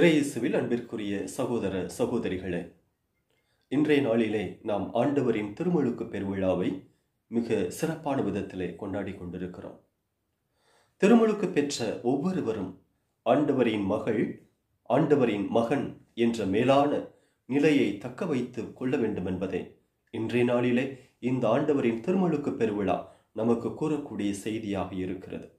இறையேசுவில் அன்பிற்குரிய சகோதர சகோதரிகளே இன்றைய நாளிலே நாம் ஆண்டவரின் திருமுழுக்கு பெருவிழாவை மிக சிறப்பான விதத்திலே கொண்டாடி கொண்டிருக்கிறோம் திருமுழுக்கு பெற்ற ஒவ்வொருவரும் ஆண்டவரின் மகள் ஆண்டவரின் மகன் என்ற மேலான நிலையை தக்க வைத்து கொள்ள வேண்டும் என்பதே இன்றைய நாளிலே இந்த ஆண்டவரின் திருமுழுக்கு பெருவிழா நமக்கு கூறக்கூடிய செய்தியாக இருக்கிறது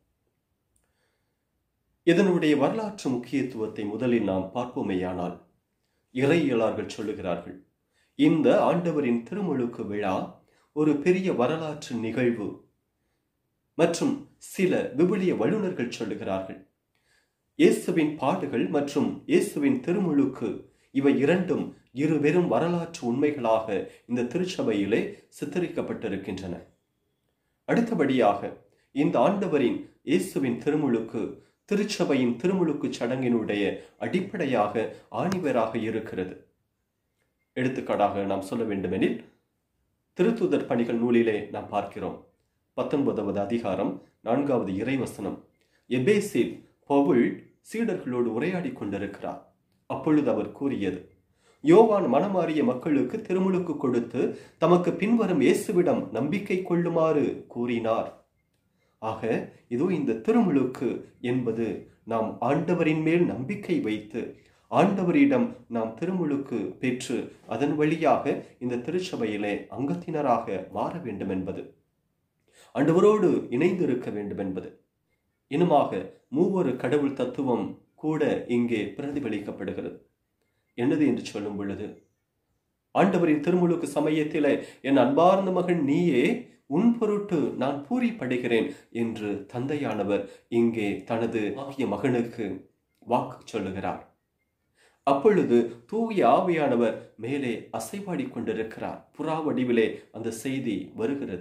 இதனுடைய வரலாற்று முக்கியத்துவத்தை முதலில் நாம் பார்ப்போமேயானால் இறையியலார்கள் சொல்லுகிறார்கள் இந்த ஆண்டவரின் திருமுழுக்கு விழா ஒரு பெரிய வரலாற்று நிகழ்வு மற்றும் சில விவிலிய வல்லுநர்கள் சொல்லுகிறார்கள் இயேசுவின் பாடுகள் மற்றும் இயேசுவின் திருமுழுக்கு இவை இரண்டும் இரு வெறும் வரலாற்று உண்மைகளாக இந்த திருச்சபையிலே சித்தரிக்கப்பட்டிருக்கின்றன அடுத்தபடியாக இந்த ஆண்டவரின் இயேசுவின் திருமுழுக்கு திருச்சபையின் திருமுழுக்கு சடங்கினுடைய அடிப்படையாக ஆணிவராக இருக்கிறது எடுத்துக்காட்டாக நாம் சொல்ல வேண்டுமெனில் திருத்துதர் பணிகள் நூலிலே நாம் பார்க்கிறோம் பத்தொன்பதாவது அதிகாரம் நான்காவது இறைவசனம் எபேசில் பவுல் சீடர்களோடு உரையாடி கொண்டிருக்கிறார் அப்பொழுது அவர் கூறியது யோவான் மனமாறிய மக்களுக்கு திருமுழுக்கு கொடுத்து தமக்கு பின்வரும் இயேசுவிடம் நம்பிக்கை கொள்ளுமாறு கூறினார் ஆக இதோ இந்த திருமுழுக்கு என்பது நாம் ஆண்டவரின் மேல் நம்பிக்கை வைத்து ஆண்டவரிடம் நாம் திருமுழுக்கு பெற்று அதன் வழியாக இந்த திருச்சபையிலே அங்கத்தினராக மாற வேண்டும் என்பது ஆண்டவரோடு இணைந்து இருக்க வேண்டும் என்பது இனுமாக மூவொரு கடவுள் தத்துவம் கூட இங்கே பிரதிபலிக்கப்படுகிறது என்னது என்று சொல்லும் பொழுது ஆண்டவரின் திருமுழுக்கு சமயத்திலே என் அன்பார்ந்த மகன் நீயே உன் பொருட்டு நான் பூரிப்படைகிறேன் என்று தந்தையானவர் இங்கே தனது ஆகிய மகனுக்கு வாக்கு சொல்லுகிறார் அப்பொழுது தூய ஆவியானவர் மேலே அசைவாடி கொண்டிருக்கிறார் புறா வடிவிலே அந்த செய்தி வருகிறது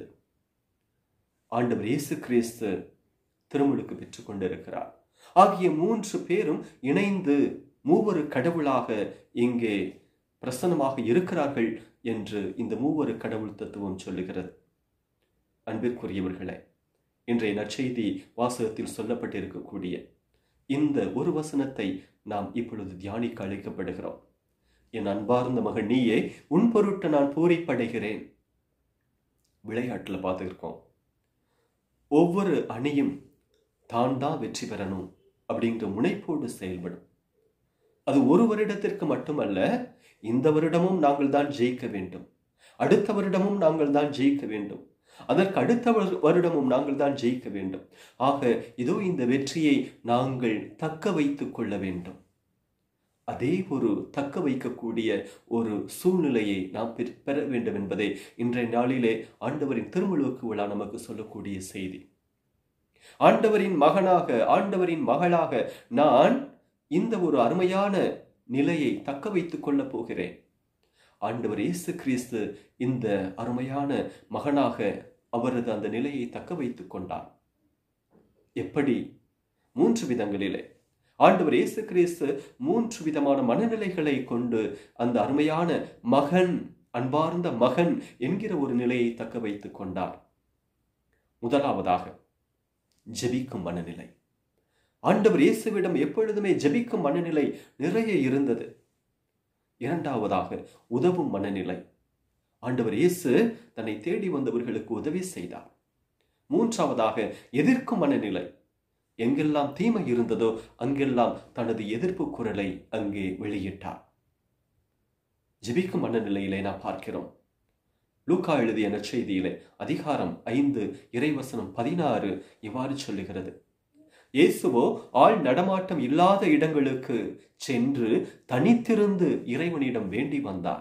ஆண்டவர் இயேசு கிறிஸ்து திருமுழுக்கு பெற்றுக் கொண்டிருக்கிறார் ஆகிய மூன்று பேரும் இணைந்து மூவரு கடவுளாக இங்கே பிரசன்னமாக இருக்கிறார்கள் என்று இந்த மூவரு கடவுள் தத்துவம் சொல்லுகிறது அன்பிற்குரியவர்களே இன்றைய நற்செய்தி வாசகத்தில் சொல்லப்பட்டிருக்கக்கூடிய இந்த ஒரு வசனத்தை நாம் இப்பொழுது தியானிக்க அழைக்கப்படுகிறோம் என் அன்பார்ந்த மகன் நீயே உன் பொருட்டு நான் பூரிப்படைகிறேன் விளையாட்டுல பார்த்துருக்கோம் ஒவ்வொரு அணியும் தான் தான் வெற்றி பெறணும் அப்படிங்கிற முனைப்போடு செயல்படும் அது ஒரு வருடத்திற்கு மட்டுமல்ல இந்த வருடமும் நாங்கள் தான் ஜெயிக்க வேண்டும் அடுத்த வருடமும் நாங்கள் தான் ஜெயிக்க வேண்டும் அதற்கு அடுத்த வருடமும் நாங்கள் தான் ஜெயிக்க வேண்டும் ஆக இதோ இந்த வெற்றியை நாங்கள் தக்க வைத்துக் கொள்ள வேண்டும் அதே ஒரு தக்க வைக்கக்கூடிய ஒரு சூழ்நிலையை நாம் பெற வேண்டும் என்பதை இன்றைய நாளிலே ஆண்டவரின் திருமுழுக்கு விழா நமக்கு சொல்லக்கூடிய செய்தி ஆண்டவரின் மகனாக ஆண்டவரின் மகளாக நான் இந்த ஒரு அருமையான நிலையை தக்க வைத்துக் கொள்ளப் போகிறேன் ஆண்டவர் இயேசு கிறிஸ்து இந்த அருமையான மகனாக அவரது அந்த நிலையை தக்க வைத்துக் கொண்டார் எப்படி மூன்று விதங்களிலே ஆண்டவர் இயேசு கிறிஸ்து மூன்று விதமான மனநிலைகளை கொண்டு அந்த அருமையான மகன் அன்பார்ந்த மகன் என்கிற ஒரு நிலையை தக்க வைத்துக் கொண்டார் முதலாவதாக ஜெபிக்கும் மனநிலை ஆண்டவர் இயேசுவிடம் எப்பொழுதுமே ஜெபிக்கும் மனநிலை நிறைய இருந்தது இரண்டாவதாக உதவும் மனநிலை ஆண்டவர் இயேசு தன்னை தேடி வந்தவர்களுக்கு உதவி செய்தார் மூன்றாவதாக எதிர்க்கும் மனநிலை எங்கெல்லாம் தீமை இருந்ததோ அங்கெல்லாம் தனது எதிர்ப்பு குரலை அங்கே வெளியிட்டார் ஜெபிக்கும் மனநிலையிலே நாம் பார்க்கிறோம் லூக்கா எழுதிய நற்செய்தியிலே அதிகாரம் ஐந்து இறைவசனம் பதினாறு இவ்வாறு சொல்லுகிறது இயேசுவோ ஆள் நடமாட்டம் இல்லாத இடங்களுக்கு சென்று தனித்திருந்து இறைவனிடம் வேண்டி வந்தார்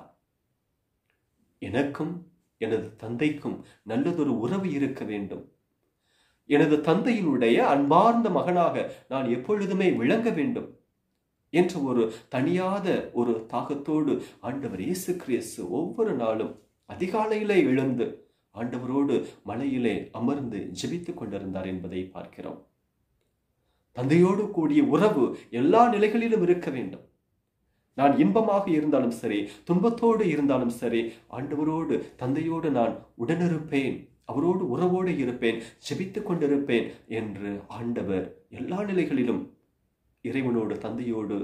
எனக்கும் எனது தந்தைக்கும் நல்லதொரு உறவு இருக்க வேண்டும் எனது தந்தையினுடைய அன்பார்ந்த மகனாக நான் எப்பொழுதுமே விளங்க வேண்டும் என்ற ஒரு தனியாத ஒரு தாகத்தோடு ஆண்டவர் இயேசு கிறிஸ்து ஒவ்வொரு நாளும் அதிகாலையிலே எழுந்து ஆண்டவரோடு மலையிலே அமர்ந்து ஜெபித்துக் கொண்டிருந்தார் என்பதை பார்க்கிறோம் தந்தையோடு கூடிய உறவு எல்லா நிலைகளிலும் இருக்க வேண்டும் நான் இன்பமாக இருந்தாலும் சரி துன்பத்தோடு இருந்தாலும் சரி ஆண்டவரோடு தந்தையோடு நான் உடனிருப்பேன் அவரோடு உறவோடு இருப்பேன் ஜெபித்துக் கொண்டிருப்பேன் என்று ஆண்டவர் எல்லா நிலைகளிலும் இறைவனோடு தந்தையோடு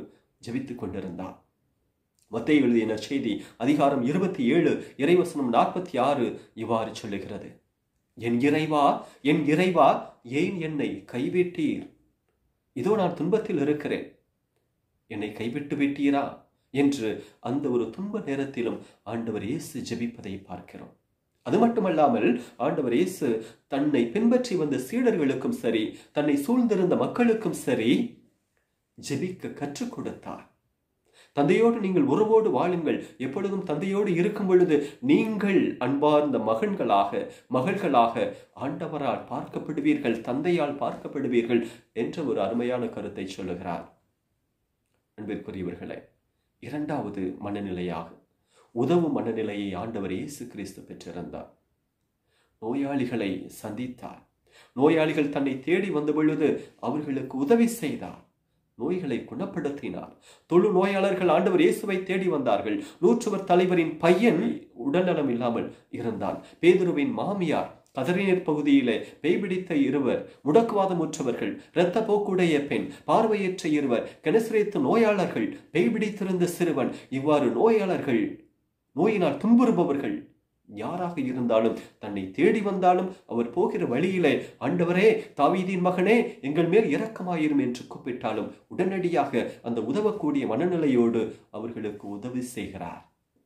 ஜெபித்துக் கொண்டிருந்தார் மத்திய எழுதிய நற்செய்தி அதிகாரம் இருபத்தி ஏழு இறைவசனம் நாற்பத்தி ஆறு இவ்வாறு சொல்லுகிறது என் இறைவா என் இறைவா ஏன் என்னை கைவிட்டீர் இதோ நான் துன்பத்தில் இருக்கிறேன் என்னை கைவிட்டு விட்டீரா என்று அந்த ஒரு துன்ப நேரத்திலும் ஆண்டவர் இயேசு ஜெபிப்பதை பார்க்கிறோம் அது மட்டுமல்லாமல் ஆண்டவர் இயேசு தன்னை பின்பற்றி வந்த சீடர்களுக்கும் சரி தன்னை சூழ்ந்திருந்த மக்களுக்கும் சரி ஜெபிக்க கற்றுக் கொடுத்தார் தந்தையோடு நீங்கள் உறவோடு வாழுங்கள் எப்பொழுதும் தந்தையோடு இருக்கும் பொழுது நீங்கள் அன்பார்ந்த மகன்களாக மகள்களாக ஆண்டவரால் பார்க்கப்படுவீர்கள் தந்தையால் பார்க்கப்படுவீர்கள் என்ற ஒரு அருமையான கருத்தை சொல்லுகிறார் அன்பிற்குரியவர்களே இரண்டாவது மனநிலையாக உதவும் மனநிலையை ஆண்டவர் இயேசு கிறிஸ்து பெற்றிருந்தார் நோயாளிகளை சந்தித்தார் நோயாளிகள் தன்னை தேடி வந்த பொழுது அவர்களுக்கு உதவி செய்தார் நோய்களை குணப்படுத்தினார் தொழு நோயாளர்கள் ஆண்டவர் இயேசுவை தேடி வந்தார்கள் நூற்றுவர் தலைவரின் பையன் உடல்நலம் இல்லாமல் இருந்தான் பேதுருவின் மாமியார் கதறிநீர் பகுதியிலே பேய்பிடித்த இருவர் முடக்குவாதமுற்றவர்கள் இரத்த போக்குடைய பெண் பார்வையற்ற இருவர் கெனசிரேத்து நோயாளர்கள் பேய்பிடித்திருந்த சிறுவன் இவ்வாறு நோயாளர்கள் நோயினால் துன்புறுபவர்கள் யாராக இருந்தாலும் தன்னை தேடி வந்தாலும் அவர் போகிற வழியிலே ஆண்டவரே தாவீதின் மகனே எங்கள் மேல் இரக்கமாயிரும் என்று கூப்பிட்டாலும் உடனடியாக அந்த உதவக்கூடிய மனநிலையோடு அவர்களுக்கு உதவி செய்கிறார்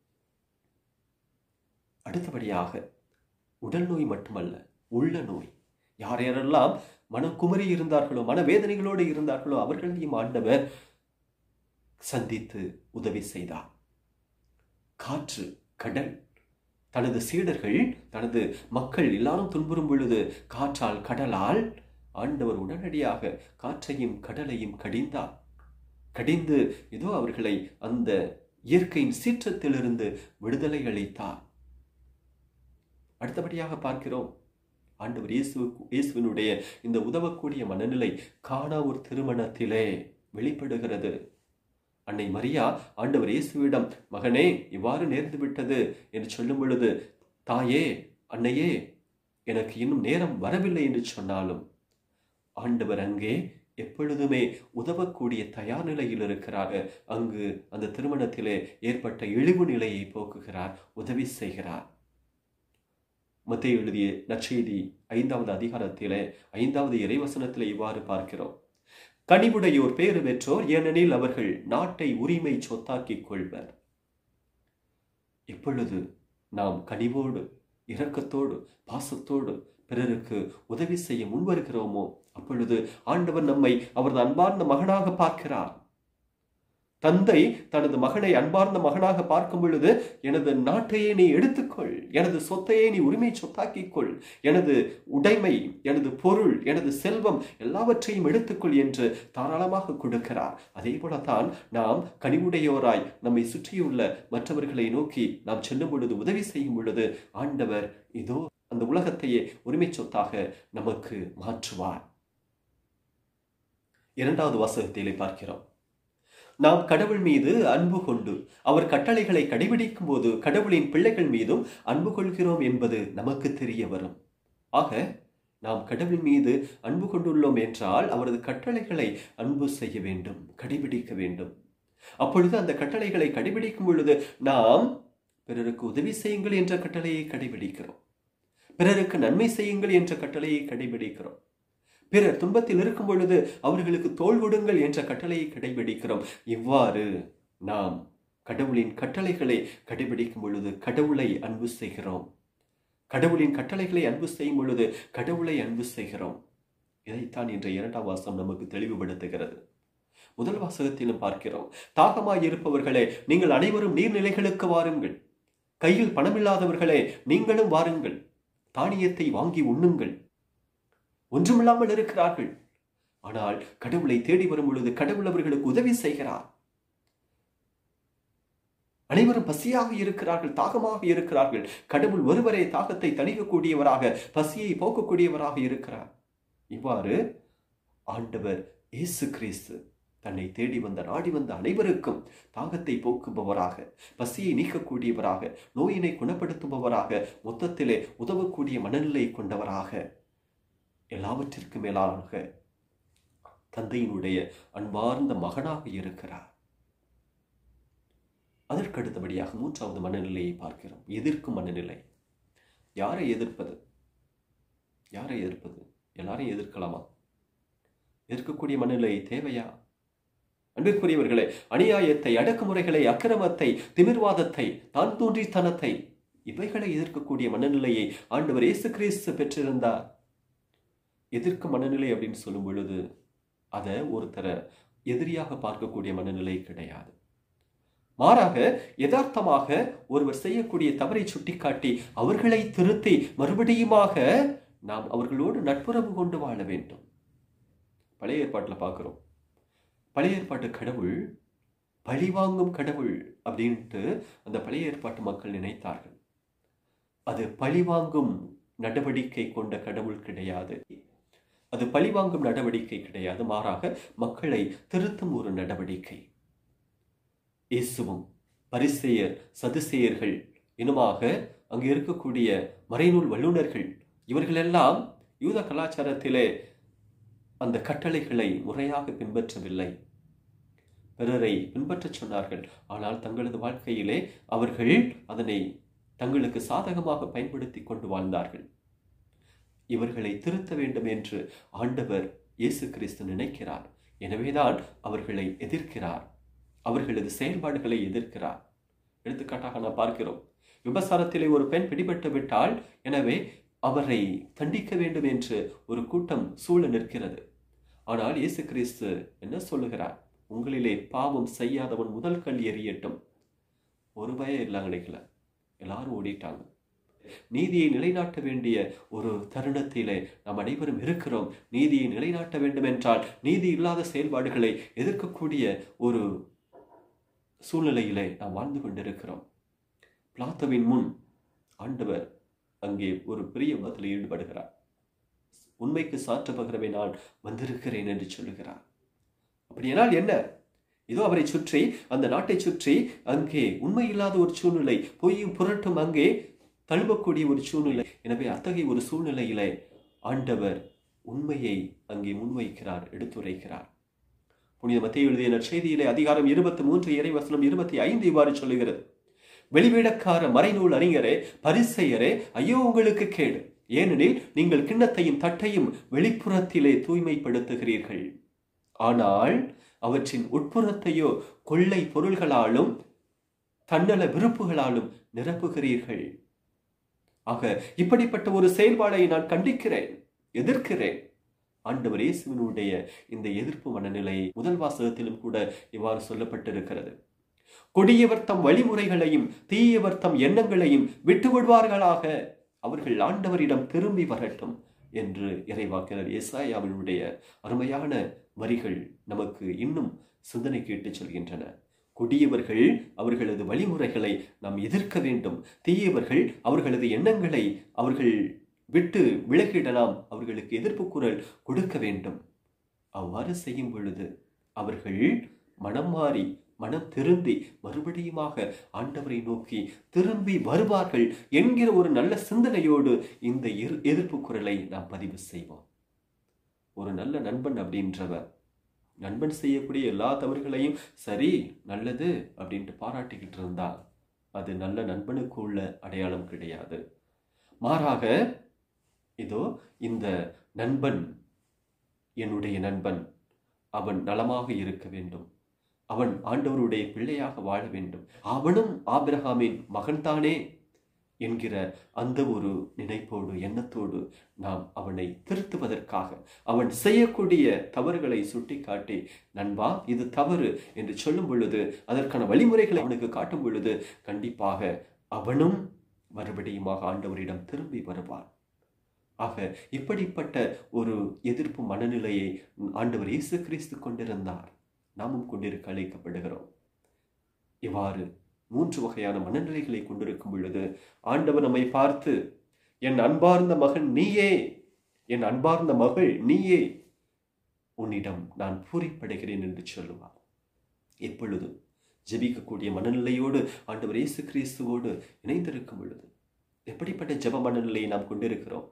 அடுத்தபடியாக உடல் நோய் மட்டுமல்ல உள்ள நோய் யார் யாரெல்லாம் மனக்குமரி இருந்தார்களோ மனவேதனைகளோடு இருந்தார்களோ அவர்களையும் ஆண்டவர் சந்தித்து உதவி செய்தார் காற்று கடல் தனது சீடர்கள் தனது மக்கள் எல்லாரும் துன்புறும் பொழுது காற்றால் கடலால் ஆண்டவர் உடனடியாக காற்றையும் கடலையும் கடிந்தார் கடிந்து ஏதோ அவர்களை அந்த இயற்கையின் சீற்றத்திலிருந்து விடுதலை அளித்தார் அடுத்தபடியாக பார்க்கிறோம் ஆண்டவர் இயேசு இயேசுவினுடைய இந்த உதவக்கூடிய மனநிலை காணா ஒரு திருமணத்திலே வெளிப்படுகிறது அன்னை மரியா ஆண்டவர் இயேசுவிடம் மகனே இவ்வாறு நேர்ந்து விட்டது என்று சொல்லும் பொழுது தாயே அன்னையே எனக்கு இன்னும் நேரம் வரவில்லை என்று சொன்னாலும் ஆண்டவர் அங்கே எப்பொழுதுமே உதவக்கூடிய தயார் நிலையில் இருக்கிறார் அங்கு அந்த திருமணத்திலே ஏற்பட்ட இழிவு நிலையை போக்குகிறார் உதவி செய்கிறார் மத்திய எழுதிய நற்செய்தி ஐந்தாவது அதிகாரத்திலே ஐந்தாவது இறைவசனத்திலே இவ்வாறு பார்க்கிறோம் கனிவுடையோர் பேறு பெற்றோர் ஏனெனில் அவர்கள் நாட்டை உரிமை சொத்தாக்கிக் கொள்வர் எப்பொழுது நாம் கனிவோடு இரக்கத்தோடு பாசத்தோடு பிறருக்கு உதவி செய்ய முன்வருகிறோமோ அப்பொழுது ஆண்டவர் நம்மை அவரது அன்பார்ந்த மகனாக பார்க்கிறார் தந்தை தனது மகனை அன்பார்ந்த மகனாக பார்க்கும் பொழுது எனது நாட்டையே நீ எடுத்துக்கொள் எனது சொத்தையே நீ உரிமை சொத்தாக்கிக் கொள் எனது உடைமை எனது பொருள் எனது செல்வம் எல்லாவற்றையும் எடுத்துக்கொள் என்று தாராளமாக கொடுக்கிறார் அதே போலத்தான் நாம் கனிவுடையோராய் நம்மை சுற்றியுள்ள மற்றவர்களை நோக்கி நாம் செல்லும் பொழுது உதவி செய்யும் பொழுது ஆண்டவர் இதோ அந்த உலகத்தையே உரிமை சொத்தாக நமக்கு மாற்றுவார் இரண்டாவது வாசகத்திலே பார்க்கிறோம் நாம் கடவுள் மீது அன்பு கொண்டு அவர் கட்டளைகளை கடைபிடிக்கும் போது கடவுளின் பிள்ளைகள் மீதும் அன்பு கொள்கிறோம் என்பது நமக்கு தெரிய வரும் ஆக நாம் கடவுள் மீது அன்பு கொண்டுள்ளோம் என்றால் அவரது கட்டளைகளை அன்பு செய்ய வேண்டும் கடைபிடிக்க வேண்டும் அப்பொழுது அந்த கட்டளைகளை கடைபிடிக்கும் பொழுது நாம் பிறருக்கு உதவி செய்யுங்கள் என்ற கட்டளையை கடைபிடிக்கிறோம் பிறருக்கு நன்மை செய்யுங்கள் என்ற கட்டளையை கடைபிடிக்கிறோம் பிறர் துன்பத்தில் இருக்கும் பொழுது அவர்களுக்கு தோல் கொடுங்கள் என்ற கட்டளையை கடைபிடிக்கிறோம் இவ்வாறு நாம் கடவுளின் கட்டளைகளை கடைபிடிக்கும் பொழுது கடவுளை அன்பு செய்கிறோம் கடவுளின் கட்டளைகளை அன்பு செய்யும் பொழுது கடவுளை அன்பு செய்கிறோம் இதைத்தான் இன்ற இரண்டாம் வாசம் நமக்கு தெளிவுபடுத்துகிறது முதல் வாசகத்திலும் பார்க்கிறோம் தாகமாய் இருப்பவர்களே நீங்கள் அனைவரும் நீர்நிலைகளுக்கு வாருங்கள் கையில் பணமில்லாதவர்களே நீங்களும் வாருங்கள் தானியத்தை வாங்கி உண்ணுங்கள் ஒன்றுமில்லாமல் இருக்கிறார்கள் ஆனால் கடவுளை தேடி வரும் பொழுது கடவுள் அவர்களுக்கு உதவி செய்கிறார் அனைவரும் பசியாக இருக்கிறார்கள் தாகமாக இருக்கிறார்கள் கடவுள் ஒருவரே தாகத்தை தணிக்கக்கூடியவராக பசியை போக்கக்கூடியவராக இருக்கிறார் இவ்வாறு ஆண்டவர் இயேசு கிறிஸ்து தன்னை தேடி வந்த நாடி வந்த அனைவருக்கும் தாகத்தை போக்குபவராக பசியை நீக்கக்கூடியவராக நோயினை குணப்படுத்துபவராக மொத்தத்திலே உதவக்கூடிய மனநிலை கொண்டவராக எல்லாவற்றிற்கும் மேலாக தந்தையினுடைய அன்பார்ந்த மகனாக இருக்கிறார் அதற்கு அடுத்தபடியாக மூன்றாவது மனநிலையை பார்க்கிறோம் எதிர்க்கும் மனநிலை யாரை எதிர்ப்பது யாரை எதிர்ப்பது எல்லாரையும் எதிர்க்கலாமா எதிர்க்கக்கூடிய மனநிலை தேவையா அன்பிற்குரியவர்களே அநியாயத்தை அடக்குமுறைகளை அக்கிரமத்தை திமிர்வாதத்தை தான் தோன்றித்தனத்தை இவைகளை எதிர்க்கக்கூடிய மனநிலையை ஆண்டவர் இயேசு கிறிஸ்து பெற்றிருந்தார் எதிர்க்கும் மனநிலை அப்படின்னு சொல்லும் பொழுது அதை ஒருத்தரை எதிரியாக பார்க்கக்கூடிய மனநிலை கிடையாது மாறாக யதார்த்தமாக ஒருவர் செய்யக்கூடிய தவறை சுட்டிக்காட்டி அவர்களை திருத்தி மறுபடியுமாக நாம் அவர்களோடு நட்புறவு கொண்டு வாழ வேண்டும் பழைய ஏற்பாட்டில் பார்க்கிறோம் பழைய ஏற்பாட்டு கடவுள் பழிவாங்கும் கடவுள் அப்படின்ட்டு அந்த பழைய ஏற்பாட்டு மக்கள் நினைத்தார்கள் அது பழிவாங்கும் நடவடிக்கை கொண்ட கடவுள் கிடையாது அது பழிவாங்கும் நடவடிக்கை கிடையாது மாறாக மக்களை திருத்தும் ஒரு நடவடிக்கை இயேசுவும் பரிசெயர் சதுசேயர்கள் இனமாக அங்கு இருக்கக்கூடிய மறைநூல் வல்லுநர்கள் இவர்களெல்லாம் யூத கலாச்சாரத்திலே அந்த கட்டளைகளை முறையாக பின்பற்றவில்லை பிறரை பின்பற்றச் சொன்னார்கள் ஆனால் தங்களது வாழ்க்கையிலே அவர்கள் அதனை தங்களுக்கு சாதகமாக பயன்படுத்தி கொண்டு வாழ்ந்தார்கள் இவர்களை திருத்த வேண்டும் என்று ஆண்டவர் இயேசு கிறிஸ்து நினைக்கிறார் எனவேதான் அவர்களை எதிர்க்கிறார் அவர்களது செயல்பாடுகளை எதிர்க்கிறார் எடுத்துக்காட்டாக நாம் பார்க்கிறோம் விபசாரத்திலே ஒரு பெண் பிடிபட்டு விட்டால் எனவே அவரை தண்டிக்க வேண்டும் என்று ஒரு கூட்டம் சூழ நிற்கிறது ஆனால் இயேசு கிறிஸ்து என்ன சொல்லுகிறார் உங்களிலே பாவம் செய்யாதவன் முதல் கல் எறியட்டும் ஒரு பயம் இல்லாங்க நினைக்கல எல்லாரும் ஓடிட்டாங்க நீதியை நிலைநாட்ட வேண்டிய ஒரு தருணத்திலே நாம் அனைவரும் இருக்கிறோம் நீதியை நிலைநாட்ட வேண்டும் என்றால் நீதி இல்லாத செயல்பாடுகளை எதிர்க்கக்கூடிய ஒரு சூழ்நிலையிலே நாம் வாழ்ந்து கொண்டிருக்கிறோம் பிளாத்தவின் முன் ஆண்டவர் அங்கே ஒரு பெரிய மதத்தில் ஈடுபடுகிறார் உண்மைக்கு சாற்று பகிரவே நான் வந்திருக்கிறேன் என்று சொல்லுகிறார் அப்படியானால் என்ன இதோ அவரை சுற்றி அந்த நாட்டை சுற்றி அங்கே உண்மை இல்லாத ஒரு சூழ்நிலை பொய்யும் புரட்டும் அங்கே தழுவக்கூடிய ஒரு சூழ்நிலை எனவே அத்தகைய ஒரு சூழ்நிலையிலே ஆண்டவர் உண்மையை அங்கே முன்வைக்கிறார் எடுத்துரைக்கிறார் புனித மத்திய எழுதிய நற்செய்தியிலே அதிகாரம் இருபத்தி மூன்று இறைவசனம் இருபத்தி ஐந்து இவ்வாறு சொல்லுகிறது வெளிவேடக்கார மறைநூல் அறிஞரே பரிசெயரே ஐயோ உங்களுக்கு கேடு ஏனெனில் நீங்கள் கிண்ணத்தையும் தட்டையும் வெளிப்புறத்திலே தூய்மைப்படுத்துகிறீர்கள் ஆனால் அவற்றின் உட்புறத்தையோ கொள்ளை பொருள்களாலும் தன்னல விருப்புகளாலும் நிரப்புகிறீர்கள் ஆக இப்படிப்பட்ட ஒரு செயல்பாடை நான் கண்டிக்கிறேன் எதிர்க்கிறேன் ஆண்டவர் இயேசுவினுடைய இந்த எதிர்ப்பு மனநிலை முதல் வாசகத்திலும் கூட இவ்வாறு சொல்லப்பட்டிருக்கிறது கொடியவர் தம் வழிமுறைகளையும் தீயவர் தம் எண்ணங்களையும் விட்டு விடுவார்களாக அவர்கள் ஆண்டவரிடம் திரும்பி வரட்டும் என்று இறைவாக்கினர் ஏசாயாவினுடைய அருமையான வரிகள் நமக்கு இன்னும் சிந்தனை கேட்டுச் சொல்கின்றன கொடியவர்கள் அவர்களது வழிமுறைகளை நாம் எதிர்க்க வேண்டும் தீயவர்கள் அவர்களது எண்ணங்களை அவர்கள் விட்டு விலகிடலாம் அவர்களுக்கு எதிர்ப்பு குரல் கொடுக்க வேண்டும் அவ்வாறு செய்யும் பொழுது அவர்கள் மனம் மாறி மனம் திருந்தி மறுபடியுமாக ஆண்டவரை நோக்கி திரும்பி வருவார்கள் என்கிற ஒரு நல்ல சிந்தனையோடு இந்த எதிர்- எதிர்ப்பு குரலை நாம் பதிவு செய்வோம் ஒரு நல்ல நண்பன் அப்படின்றவர் நண்பன் செய்யக்கூடிய எல்லா தவறுகளையும் சரி நல்லது அப்படின்ட்டு பாராட்டிக்கிட்டு இருந்தா அது நல்ல நண்பனுக்கு உள்ள அடையாளம் கிடையாது மாறாக இதோ இந்த நண்பன் என்னுடைய நண்பன் அவன் நலமாக இருக்க வேண்டும் அவன் ஆண்டவருடைய பிள்ளையாக வாழ வேண்டும் அவனும் ஆபிரகாமின் மகன்தானே என்கிற அந்த ஒரு நினைப்போடு எண்ணத்தோடு நாம் அவனை திருத்துவதற்காக அவன் செய்யக்கூடிய தவறுகளை சுட்டிக்காட்டி நண்பா இது தவறு என்று சொல்லும் பொழுது அதற்கான வழிமுறைகளை அவனுக்கு காட்டும் பொழுது கண்டிப்பாக அவனும் மறுபடியுமாக ஆண்டவரிடம் திரும்பி வருவான் ஆக இப்படிப்பட்ட ஒரு எதிர்ப்பு மனநிலையை ஆண்டவர் இயேசு கிறிஸ்து கொண்டிருந்தார் நாமும் கொண்டிருக்க அழைக்கப்படுகிறோம் இவ்வாறு மூன்று வகையான மனநிலைகளை கொண்டிருக்கும் பொழுது ஆண்டவர் நம்மை பார்த்து என் அன்பார்ந்த மகன் நீயே என் அன்பார்ந்த மகள் நீயே உன்னிடம் நான் பூரிப்படைகிறேன் என்று சொல்லுவார் எப்பொழுதும் ஜெபிக்கக்கூடிய மனநிலையோடு ஆண்டவர் இயேசு கிறிஸ்துவோடு இணைந்திருக்கும் பொழுது எப்படிப்பட்ட ஜெப மனநிலையை நாம் கொண்டிருக்கிறோம்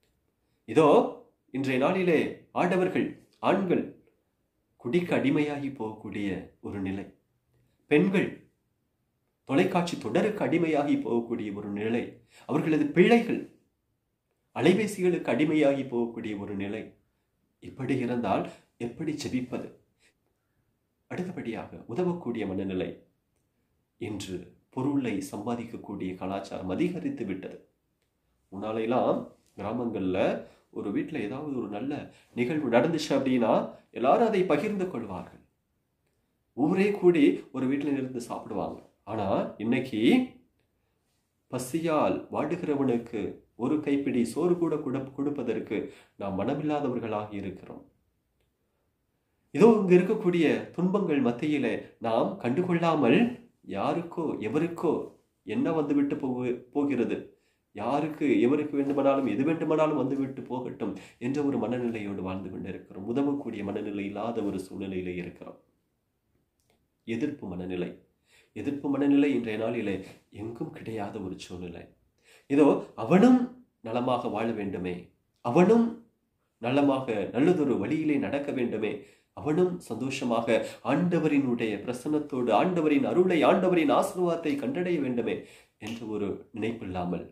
இதோ இன்றைய நாளிலே ஆடவர்கள் ஆண்கள் குடிக்கு அடிமையாகி போகக்கூடிய ஒரு நிலை பெண்கள் தொலைக்காட்சி தொடருக்கு அடிமையாகி போகக்கூடிய ஒரு நிலை அவர்களது பிள்ளைகள் அலைபேசிகளுக்கு அடிமையாகி போகக்கூடிய ஒரு நிலை இப்படி இருந்தால் எப்படி ஜெபிப்பது அடுத்தபடியாக உதவக்கூடிய மனநிலை இன்று பொருளை சம்பாதிக்கக்கூடிய கலாச்சாரம் அதிகரித்து விட்டது முன்னாலெல்லாம் கிராமங்களில் ஒரு வீட்டில் ஏதாவது ஒரு நல்ல நிகழ்வு நடந்துச்சு அப்படின்னா எல்லாரும் அதை பகிர்ந்து கொள்வார்கள் ஊரே கூடி ஒரு வீட்டில் இருந்து சாப்பிடுவாங்க ஆனா இன்னைக்கு பசியால் வாடுகிறவனுக்கு ஒரு கைப்பிடி சோறு கூட கொடு கொடுப்பதற்கு நாம் மனமில்லாதவர்களாக இருக்கிறோம் இதோ இங்கு இருக்கக்கூடிய துன்பங்கள் மத்தியில நாம் கண்டுகொள்ளாமல் யாருக்கோ எவருக்கோ என்ன வந்துவிட்டு போகு போகிறது யாருக்கு எவருக்கு வேண்டுமானாலும் எது வேண்டுமானாலும் வந்துவிட்டு போகட்டும் என்ற ஒரு மனநிலையோடு வாழ்ந்து கொண்டிருக்கிறோம் உதவக்கூடிய மனநிலை இல்லாத ஒரு சூழ்நிலையில இருக்கிறோம் எதிர்ப்பு மனநிலை எதிர்ப்பு மனநிலை இன்றைய நாளிலே எங்கும் கிடையாத ஒரு சூழ்நிலை இதோ அவனும் நலமாக வாழ வேண்டுமே அவனும் நலமாக நல்லதொரு வழியிலே நடக்க வேண்டுமே அவனும் சந்தோஷமாக ஆண்டவரினுடைய பிரசன்னத்தோடு ஆண்டவரின் அருளை ஆண்டவரின் ஆசீர்வாதத்தை கண்டடைய வேண்டுமே என்ற ஒரு நினைப்பில்லாமல்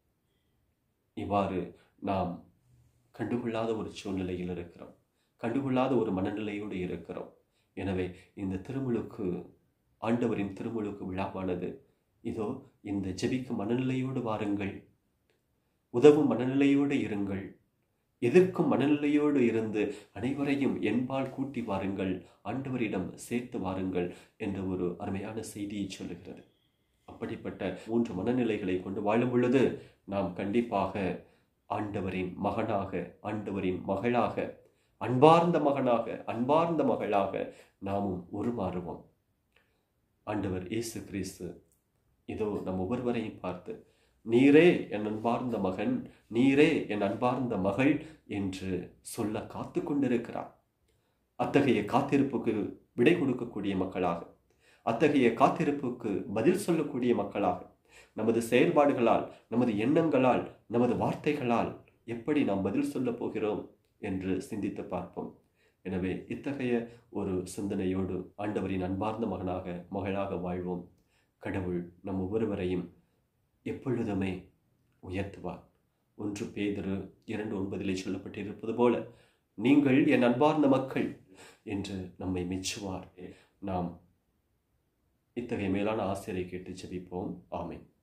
இவ்வாறு நாம் கண்டுகொள்ளாத ஒரு சூழ்நிலையில் இருக்கிறோம் கண்டுகொள்ளாத ஒரு மனநிலையோடு இருக்கிறோம் எனவே இந்த திருமுழுக்கு ஆண்டவரின் திருமுழுக்கு விழாவானது இதோ இந்த ஜெபிக்கும் மனநிலையோடு வாருங்கள் உதவும் மனநிலையோடு இருங்கள் எதிர்க்கும் மனநிலையோடு இருந்து அனைவரையும் என்பால் கூட்டி வாருங்கள் ஆண்டவரிடம் சேர்த்து வாருங்கள் என்ற ஒரு அருமையான செய்தியை சொல்லுகிறது அப்படிப்பட்ட மூன்று மனநிலைகளை கொண்டு வாழும் பொழுது நாம் கண்டிப்பாக ஆண்டவரின் மகனாக ஆண்டவரின் மகளாக அன்பார்ந்த மகனாக அன்பார்ந்த மகளாக நாமும் உருமாறுவோம் ஆண்டவர் இயேசு கிறிஸ்து இதோ நம் ஒவ்வொருவரையும் பார்த்து நீரே என் அன்பார்ந்த மகன் நீரே என் அன்பார்ந்த மகள் என்று சொல்ல காத்து கொண்டிருக்கிறார் அத்தகைய காத்திருப்புக்கு விடை கொடுக்கக்கூடிய மக்களாக அத்தகைய காத்திருப்புக்கு பதில் சொல்லக்கூடிய மக்களாக நமது செயல்பாடுகளால் நமது எண்ணங்களால் நமது வார்த்தைகளால் எப்படி நாம் பதில் சொல்ல போகிறோம் என்று சிந்தித்து பார்ப்போம் எனவே இத்தகைய ஒரு சிந்தனையோடு ஆண்டவரின் அன்பார்ந்த மகனாக மகளாக வாழ்வோம் கடவுள் நம் ஒவ்வொருவரையும் எப்பொழுதுமே உயர்த்துவார் ஒன்று பேதரு இரண்டு ஒன்பதிலே சொல்லப்பட்டிருப்பது போல நீங்கள் என் அன்பார்ந்த மக்கள் என்று நம்மை மெச்சுவார் நாம் இத்தகைய மேலான ஆசிரியரை கேட்டு ஜெபிப்போம் ஆமென்